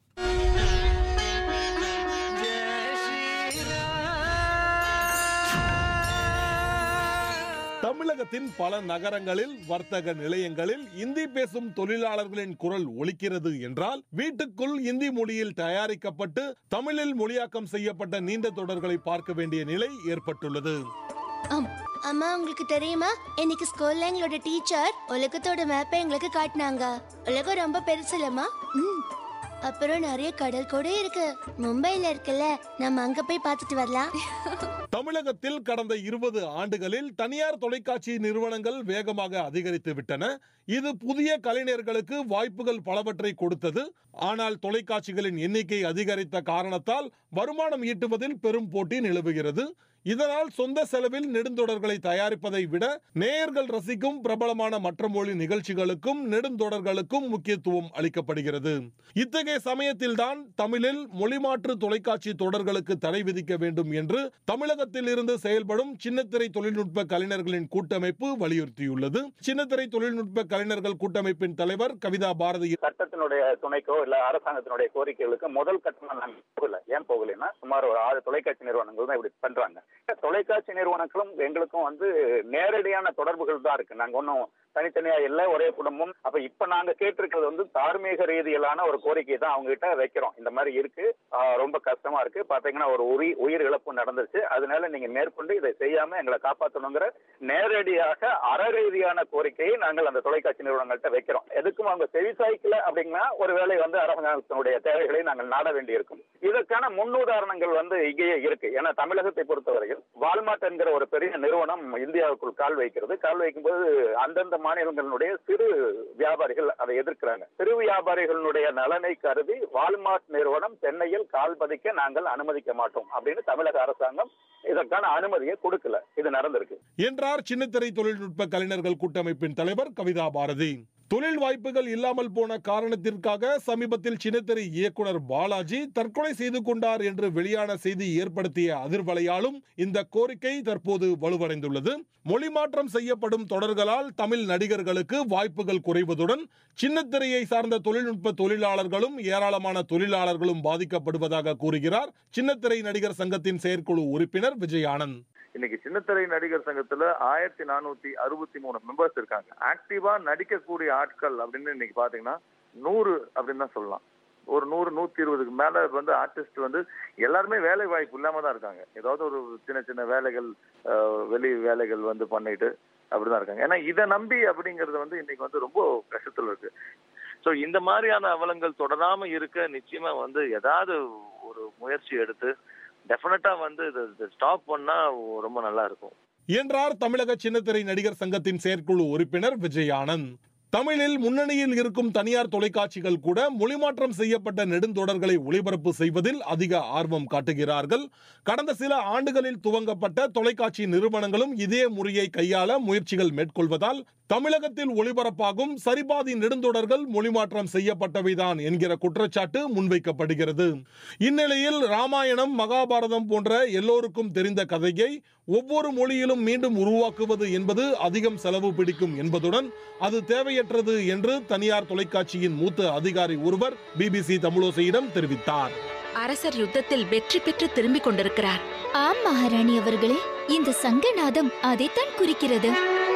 தமிழகத்தின் பல நகரங்களில் வர்த்தக நிலையங்களில் இந்தி பேசும் தொழிலாளர்களின் குரல் ஒலிக்கிறது என்றால் வீட்டுக்குள் இந்தி மொழியில் தயாரிக்கப்பட்டு தமிழில் மொழியாக்கம் செய்யப்பட்ட நீண்ட தொடர்களை பார்க்க வேண்டிய நிலை ஏற்பட்டுள்ளது ஆம் அம்மா உங்களுக்கு தெரியுமா இன்னைக்கு ஸ்கூல்ல எங்களோட டீச்சர் உலகத்தோட மேப்பை எங்களுக்கு காட்டினாங்க உலகம் ரொம்ப பெருசு இல்லம்மா ம் அப்புறம் நிறைய கடல் கூட இருக்கு மும்பைல இருக்குல்ல நம்ம அங்க போய் பார்த்துட்டு வரலாம் தமிழகத்தில் கடந்த இருபது ஆண்டுகளில் தனியார் தொலைக்காட்சி நிறுவனங்கள் வேகமாக அதிகரித்து விட்டன இது புதிய கலைஞர்களுக்கு வாய்ப்புகள் பலவற்றை கொடுத்தது ஆனால் தொலைக்காட்சிகளின் எண்ணிக்கை அதிகரித்த காரணத்தால் வருமானம் ஈட்டுவதில் பெரும் போட்டி நிலவுகிறது இதனால் சொந்த செலவில் நெடுந்தொடர்களை தயாரிப்பதை விட நேயர்கள் ரசிக்கும் பிரபலமான மற்ற மொழி நிகழ்ச்சிகளுக்கும் நெடுந்தொடர்களுக்கும் முக்கியத்துவம் அளிக்கப்படுகிறது இத்தகைய சமயத்தில்தான் தமிழில் மொழிமாற்று தொலைக்காட்சி தொடர்களுக்கு தடை விதிக்க வேண்டும் என்று தமிழகத்தில் இருந்து செயல்படும் சின்னத்திரை தொழில்நுட்ப கலைஞர்களின் கூட்டமைப்பு வலியுறுத்தியுள்ளது சின்னத்திரை தொழில்நுட்ப கலைஞர்கள் கூட்டமைப்பின் தலைவர் கவிதா பாரதி சட்டத்தினுடைய துணைக்கோ இல்ல அரசாங்கத்தினுடைய கோரிக்கைகளுக்கு முதல் கட்டணம் நாங்க போகல ஏன் போகலைன்னா சுமார் ஒரு ஆறு தொலைக்காட்சி நிறுவனங்கள் தான் இப்படி பண்றாங்க தொலைக்காட்சி நிறுவனங்களும் எங்களுக்கும் வந்து நேரடியான தொடர்புகள் தான் இருக்கு நாங்க ஒன்றும் தனித்தனியா இல்ல ஒரே குடும்பம் அப்ப இப்ப நாங்க கேட்டிருக்கிறது வந்து தார்மீக ரீதியிலான ஒரு கோரிக்கை தான் அவங்க கிட்ட வைக்கிறோம் இந்த மாதிரி இருக்கு ஆஹ் ரொம்ப கஷ்டமா இருக்கு பாத்தீங்கன்னா ஒரு உரி உயிர் இழப்பு நடந்துச்சு அதனால நீங்க மேற்கொண்டு இதை செய்யாம எங்களை காப்பாற்றணுங்கிற நேரடியாக அறரீதியான கோரிக்கையை நாங்கள் அந்த தொலைக்காட்சி நிறுவனங்கள்ட்ட வைக்கிறோம் எதுக்கும் அவங்க செவிசாய்க்கல அப்படின்னா ஒருவேளை வந்து அரசாங்கத்தினுடைய தேவைகளை நாங்கள் நாட வேண்டியிருக்கும் இதற்கான முன்னுதாரணங்கள் வந்து இங்கேயே இருக்கு ஏன்னா தமிழகத்தை பொறுத்தவரையில் வால்மார்ட் என்கிற ஒரு பெரிய நிறுவனம் இந்தியாவுக்குள் கால் வைக்கிறது கால் வைக்கும்போது அந்தந்த மாநிலங்களுடைய சிறு வியாபாரிகள் அதை எதிர்க்கிறாங்க சிறு வியாபாரிகளுடைய நலனை கருதி வால்மார்ட் நிறுவனம் சென்னையில் கால் பதிக்க நாங்கள் அனுமதிக்க மாட்டோம் அப்படின்னு தமிழக அரசாங்கம் இதற்கான அனுமதியை கொடுக்கல இது நடந்திருக்கு என்றார் சின்னத்திரை தொழில்நுட்ப கலைஞர்கள் கூட்டமைப்பின் தலைவர் கவிதா பாரதி தொழில் வாய்ப்புகள் இல்லாமல் போன காரணத்திற்காக சமீபத்தில் சின்னத்திரை இயக்குனர் பாலாஜி தற்கொலை செய்து கொண்டார் என்று வெளியான செய்தி ஏற்படுத்திய அதிர்வலையாலும் இந்த கோரிக்கை தற்போது வலுவடைந்துள்ளது மொழி மாற்றம் செய்யப்படும் தொடர்களால் தமிழ் நடிகர்களுக்கு வாய்ப்புகள் குறைவதுடன் சின்னத்திரையை சார்ந்த தொழில்நுட்ப தொழிலாளர்களும் ஏராளமான தொழிலாளர்களும் பாதிக்கப்படுவதாக கூறுகிறார் சின்னத்திரை நடிகர் சங்கத்தின் செயற்குழு உறுப்பினர் விஜய் ஆனந்த் இன்னைக்கு சின்னத்திரை நடிகர் சங்கத்துல ஆயிரத்தி நானூத்தி அறுபத்தி மூணு மெம்பர்ஸ் இருக்காங்க ஆக்டிவா நடிக்கக்கூடிய ஆட்கள் அப்படின்னு இன்னைக்கு பாத்தீங்கன்னா நூறு அப்படின்னு தான் சொல்லலாம் ஒரு நூறு நூத்தி இருபதுக்கு மேல வந்து ஆர்டிஸ்ட் வந்து எல்லாருமே வேலை வாய்ப்பு இல்லாம தான் இருக்காங்க ஏதாவது ஒரு சின்ன சின்ன வேலைகள் அஹ், வெளி வேலைகள் வந்து பண்ணிட்டு அப்படிதான் இருக்காங்க ஏன்னா இதை நம்பி அப்படிங்கறது வந்து இன்னைக்கு வந்து ரொம்ப கஷ்டத்துல இருக்கு ஸோ இந்த மாதிரியான அவலங்கள் தொடராம இருக்க நிச்சயமா வந்து ஏதாவது ஒரு முயற்சி எடுத்து டெஃபினட்டா வந்து இதை ஸ்டாப் பண்ணா ரொம்ப நல்லா இருக்கும் என்றார் தமிழக சின்னத்திரை நடிகர் சங்கத்தின் செயற்குழு உறுப்பினர் விஜய் ஆனந்த் தமிழில் முன்னணியில் இருக்கும் தனியார் தொலைக்காட்சிகள் கூட மொழிமாற்றம் செய்யப்பட்ட நெடுந்தொடர்களை ஒளிபரப்பு செய்வதில் அதிக ஆர்வம் காட்டுகிறார்கள் கடந்த சில ஆண்டுகளில் துவங்கப்பட்ட தொலைக்காட்சி நிறுவனங்களும் இதே முறையை கையாள முயற்சிகள் மேற்கொள்வதால் தமிழகத்தில் ஒளிபரப்பாகும் சரிபாதி நெடுந்தொடர்கள் மொழிமாற்றம் செய்யப்பட்டவைதான் என்கிற குற்றச்சாட்டு முன்வைக்கப்படுகிறது இந்நிலையில் ராமாயணம் மகாபாரதம் போன்ற எல்லோருக்கும் தெரிந்த கதையை ஒவ்வொரு மொழியிலும் மீண்டும் உருவாக்குவது என்பது அதிகம் செலவு பிடிக்கும் என்பதுடன் அது தேவையற்றது என்று தனியார் தொலைக்காட்சியின் மூத்த அதிகாரி ஒருவர் பிபிசி தமிழோசையிடம் தெரிவித்தார் அரசர் யுத்தத்தில் வெற்றி பெற்று திரும்பிக் கொண்டிருக்கிறார் ஆம் மகாராணி அவர்களே இந்த சங்கநாதம் அதைத்தான் குறிக்கிறது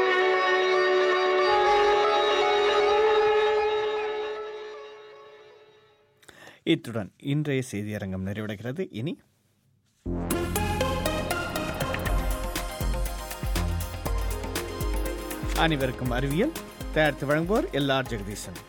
இத்துடன் இன்றைய செய்தியரங்கம் நிறைவடைகிறது இனி அனைவருக்கும் அறிவியல் தயாரித்து வழங்குவோர் எல்ஆர் ஜெகதீசன்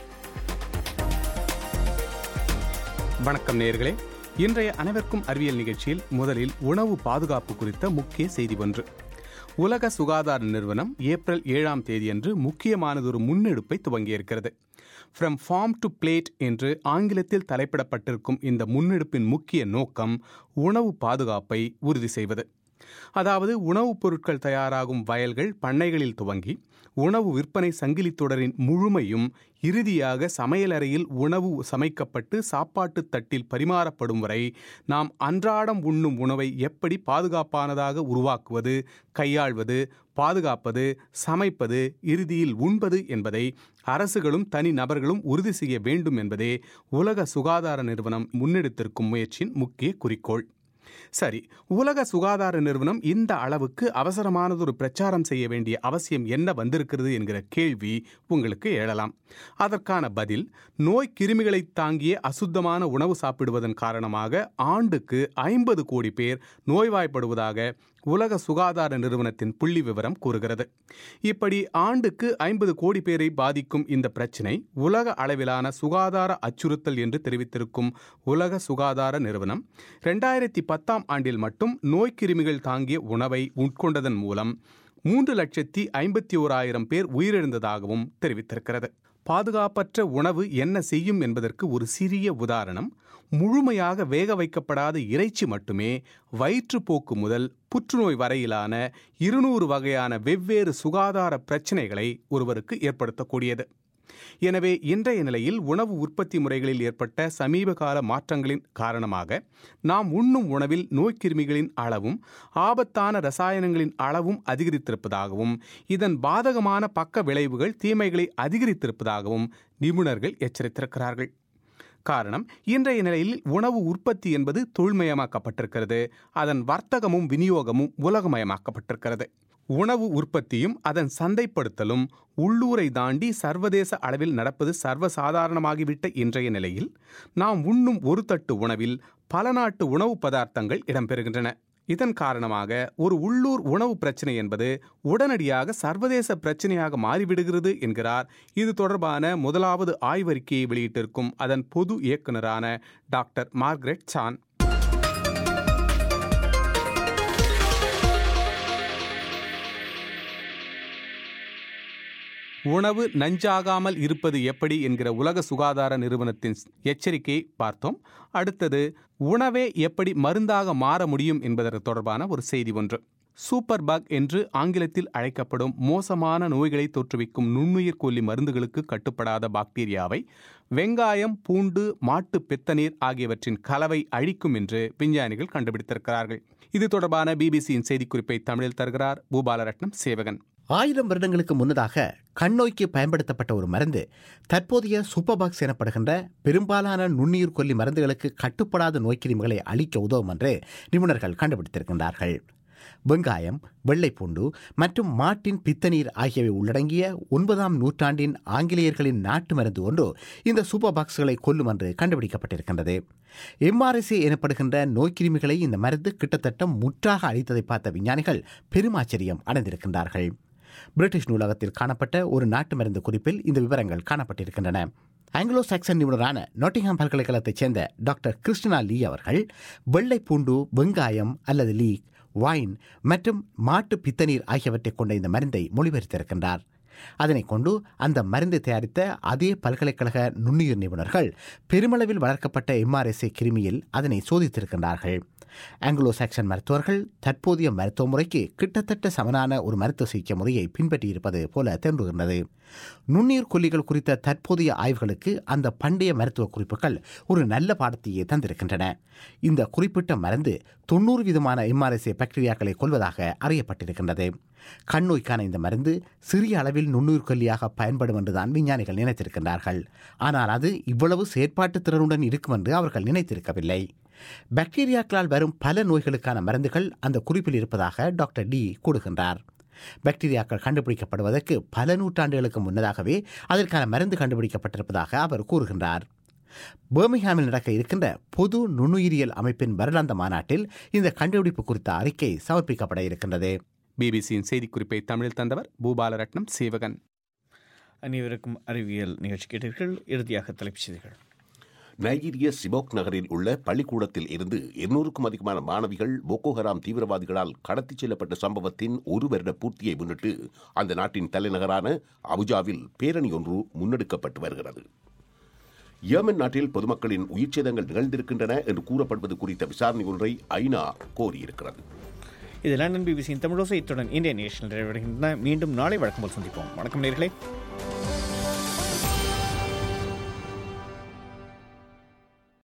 வணக்கம் நேர்களே இன்றைய அனைவருக்கும் அறிவியல் நிகழ்ச்சியில் முதலில் உணவு பாதுகாப்பு குறித்த முக்கிய செய்தி ஒன்று உலக சுகாதார நிறுவனம் ஏப்ரல் ஏழாம் தேதியன்று முக்கியமானதொரு முன்னெடுப்பை துவங்கியிருக்கிறது ஃப்ரம் ஃபார்ம் டு பிளேட் என்று ஆங்கிலத்தில் தலைப்பிடப்பட்டிருக்கும் இந்த முன்னெடுப்பின் முக்கிய நோக்கம் உணவு பாதுகாப்பை உறுதி செய்வது அதாவது உணவுப் பொருட்கள் தயாராகும் வயல்கள் பண்ணைகளில் துவங்கி உணவு விற்பனை சங்கிலித் தொடரின் முழுமையும் இறுதியாக சமையலறையில் உணவு சமைக்கப்பட்டு சாப்பாட்டு தட்டில் பரிமாறப்படும் வரை நாம் அன்றாடம் உண்ணும் உணவை எப்படி பாதுகாப்பானதாக உருவாக்குவது கையாள்வது பாதுகாப்பது சமைப்பது இறுதியில் உண்பது என்பதை அரசுகளும் தனி நபர்களும் உறுதி செய்ய வேண்டும் என்பதே உலக சுகாதார நிறுவனம் முன்னெடுத்திருக்கும் முயற்சியின் முக்கிய குறிக்கோள் சரி உலக சுகாதார நிறுவனம் இந்த அளவுக்கு அவசரமானதொரு பிரச்சாரம் செய்ய வேண்டிய அவசியம் என்ன வந்திருக்கிறது என்கிற கேள்வி உங்களுக்கு எழலாம் அதற்கான பதில் நோய் கிருமிகளை தாங்கிய அசுத்தமான உணவு சாப்பிடுவதன் காரணமாக ஆண்டுக்கு ஐம்பது கோடி பேர் நோய்வாய்ப்படுவதாக உலக சுகாதார நிறுவனத்தின் புள்ளி விவரம் கூறுகிறது இப்படி ஆண்டுக்கு ஐம்பது கோடி பேரை பாதிக்கும் இந்த பிரச்சினை உலக அளவிலான சுகாதார அச்சுறுத்தல் என்று தெரிவித்திருக்கும் உலக சுகாதார நிறுவனம் ரெண்டாயிரத்தி பத்தாம் ஆண்டில் மட்டும் நோய்க்கிருமிகள் தாங்கிய உணவை உட்கொண்டதன் மூலம் மூன்று லட்சத்தி ஐம்பத்தி ஓராயிரம் பேர் உயிரிழந்ததாகவும் தெரிவித்திருக்கிறது பாதுகாப்பற்ற உணவு என்ன செய்யும் என்பதற்கு ஒரு சிறிய உதாரணம் முழுமையாக வேக வைக்கப்படாத இறைச்சி மட்டுமே வயிற்றுப்போக்கு முதல் புற்றுநோய் வரையிலான இருநூறு வகையான வெவ்வேறு சுகாதார பிரச்சினைகளை ஒருவருக்கு ஏற்படுத்தக்கூடியது எனவே இன்றைய நிலையில் உணவு உற்பத்தி முறைகளில் ஏற்பட்ட சமீப கால மாற்றங்களின் காரணமாக நாம் உண்ணும் உணவில் நோய்க்கிருமிகளின் அளவும் ஆபத்தான ரசாயனங்களின் அளவும் அதிகரித்திருப்பதாகவும் இதன் பாதகமான பக்க விளைவுகள் தீமைகளை அதிகரித்திருப்பதாகவும் நிபுணர்கள் எச்சரித்திருக்கிறார்கள் காரணம் இன்றைய நிலையில் உணவு உற்பத்தி என்பது தொழில்மயமாக்கப்பட்டிருக்கிறது அதன் வர்த்தகமும் விநியோகமும் உலகமயமாக்கப்பட்டிருக்கிறது உணவு உற்பத்தியும் அதன் சந்தைப்படுத்தலும் உள்ளூரை தாண்டி சர்வதேச அளவில் நடப்பது சர்வசாதாரணமாகிவிட்ட இன்றைய நிலையில் நாம் உண்ணும் ஒரு தட்டு உணவில் பல நாட்டு உணவு பதார்த்தங்கள் இடம்பெறுகின்றன இதன் காரணமாக ஒரு உள்ளூர் உணவு பிரச்சனை என்பது உடனடியாக சர்வதேச பிரச்சனையாக மாறிவிடுகிறது என்கிறார் இது தொடர்பான முதலாவது ஆய்வறிக்கையை வெளியிட்டிருக்கும் அதன் பொது இயக்குநரான டாக்டர் மார்கரெட் சான் உணவு நஞ்சாகாமல் இருப்பது எப்படி என்கிற உலக சுகாதார நிறுவனத்தின் எச்சரிக்கையை பார்த்தோம் அடுத்தது உணவே எப்படி மருந்தாக மாற முடியும் என்பதற்கு தொடர்பான ஒரு செய்தி ஒன்று சூப்பர் பக் என்று ஆங்கிலத்தில் அழைக்கப்படும் மோசமான நோய்களை தோற்றுவிக்கும் நுண்ணுயிர் கொல்லி மருந்துகளுக்கு கட்டுப்படாத பாக்டீரியாவை வெங்காயம் பூண்டு மாட்டு பெத்தநீர் ஆகியவற்றின் கலவை அழிக்கும் என்று விஞ்ஞானிகள் கண்டுபிடித்திருக்கிறார்கள் இது தொடர்பான பிபிசியின் செய்திக்குறிப்பை தமிழில் தருகிறார் பூபாலரட்னம் சேவகன் ஆயிரம் வருடங்களுக்கு முன்னதாக கண்ணோய்க்கு பயன்படுத்தப்பட்ட ஒரு மருந்து தற்போதைய சூப்பர்பாக்ஸ் எனப்படுகின்ற பெரும்பாலான நுண்ணுயிர் கொல்லி மருந்துகளுக்கு கட்டுப்படாத நோய்க்கிருமிகளை அழிக்க உதவும் என்று நிபுணர்கள் கண்டுபிடித்திருக்கின்றார்கள் வெங்காயம் வெள்ளைப்பூண்டு மற்றும் மாட்டின் பித்தநீர் ஆகியவை உள்ளடங்கிய ஒன்பதாம் நூற்றாண்டின் ஆங்கிலேயர்களின் நாட்டு மருந்து ஒன்று இந்த சூப்பர் பாக்ஸ்களை கொல்லும் என்று கண்டுபிடிக்கப்பட்டிருக்கின்றது எம்ஆர்எஸ்ஏ எனப்படுகின்ற நோய்க்கிருமிகளை இந்த மருந்து கிட்டத்தட்ட முற்றாக அழித்ததை பார்த்த விஞ்ஞானிகள் பெருமாச்சரியம் அடைந்திருக்கின்றார்கள் பிரிட்டிஷ் நூலகத்தில் காணப்பட்ட ஒரு நாட்டு மருந்து குறிப்பில் இந்த விவரங்கள் காணப்பட்டிருக்கின்றன ஆங்கிலோ சாக்சன் நிபுணரான நாட்டிங்ஹாம் பல்கலைக்கழகத்தைச் சேர்ந்த டாக்டர் கிருஷ்ணா லீ அவர்கள் வெள்ளைப்பூண்டு வெங்காயம் அல்லது லீக் வைன் மற்றும் மாட்டு பித்தநீர் ஆகியவற்றை கொண்ட இந்த மருந்தை மொழிபெயர்த்திருக்கின்றார் அதனை கொண்டு அந்த மருந்தை தயாரித்த அதே பல்கலைக்கழக நுண்ணுயிர் நிபுணர்கள் பெருமளவில் வளர்க்கப்பட்ட எம்ஆர்எஸ்ஏ கிருமியில் அதனை சோதித்திருக்கின்றார்கள் ஆங்கிலோ சாக்சன் மருத்துவர்கள் தற்போதைய மருத்துவ முறைக்கு கிட்டத்தட்ட சமனான ஒரு மருத்துவ சிகிச்சை முறையை பின்பற்றியிருப்பது போல தோன்றுகின்றது நுண்ணீர் கொல்லிகள் குறித்த தற்போதைய ஆய்வுகளுக்கு அந்த பண்டைய மருத்துவ குறிப்புகள் ஒரு நல்ல பாடத்தையே தந்திருக்கின்றன இந்த குறிப்பிட்ட மருந்து தொண்ணூறு விதமான எம்ஆர்எஸ்ஏ பாக்டீரியாக்களை கொள்வதாக அறியப்பட்டிருக்கின்றது கண்ணோய்க்கான இந்த மருந்து சிறிய அளவில் நுண்ணுயிர் கொல்லியாக பயன்படும் என்றுதான் விஞ்ஞானிகள் நினைத்திருக்கின்றார்கள் ஆனால் அது இவ்வளவு செயற்பாட்டு திறனுடன் இருக்கும் என்று அவர்கள் நினைத்திருக்கவில்லை பாக்டீரியாக்களால் வரும் பல நோய்களுக்கான மருந்துகள் அந்த குறிப்பில் இருப்பதாக டாக்டர் டி கூறுகின்றார் பாக்டீரியாக்கள் கண்டுபிடிக்கப்படுவதற்கு பல நூற்றாண்டுகளுக்கு முன்னதாகவே அதற்கான மருந்து கண்டுபிடிக்கப்பட்டிருப்பதாக அவர் கூறுகின்றார் பர்மிங்ஹாமில் நடக்க இருக்கின்ற பொது நுண்ணுயிரியல் அமைப்பின் வருடாந்த மாநாட்டில் இந்த கண்டுபிடிப்பு குறித்த அறிக்கை சமர்ப்பிக்கப்பட இருக்கின்றது பிபிசியின் செய்திக்குறிப்பை தமிழில் தந்தவர் பூபாலரட்னம் சேவகன் அனைவருக்கும் அறிவியல் நிகழ்ச்சி கேட்டீர்கள் இறுதியாக தலைப்புச் செய்திகள் நைஜீரிய சிபோக் நகரில் உள்ள பள்ளிக்கூடத்தில் இருந்து இருநூறுக்கும் அதிகமான மாணவிகள் போகோ ஹராம் தீவிரவாதிகளால் கடத்திச் செல்லப்பட்ட சம்பவத்தின் ஒரு வருட பூர்த்தியை முன்னிட்டு அந்த நாட்டின் தலைநகரான அபுஜாவில் பேரணி ஒன்று முன்னெடுக்கப்பட்டு வருகிறது யேமன் நாட்டில் பொதுமக்களின் உயிர்ச்சேதங்கள் நிகழ்ந்திருக்கின்றன என்று கூறப்படுவது குறித்த விசாரணை ஒன்றை ஐநா கோரியிருக்கிறது இது லண்டன் பிபிசியின் தமிழோசை இத்துடன் இந்திய நேஷனல் நிறைவடைகின்றன மீண்டும் நாளை வழக்கம் போல் சந்திப்போம் வணக்கம் நேர்களே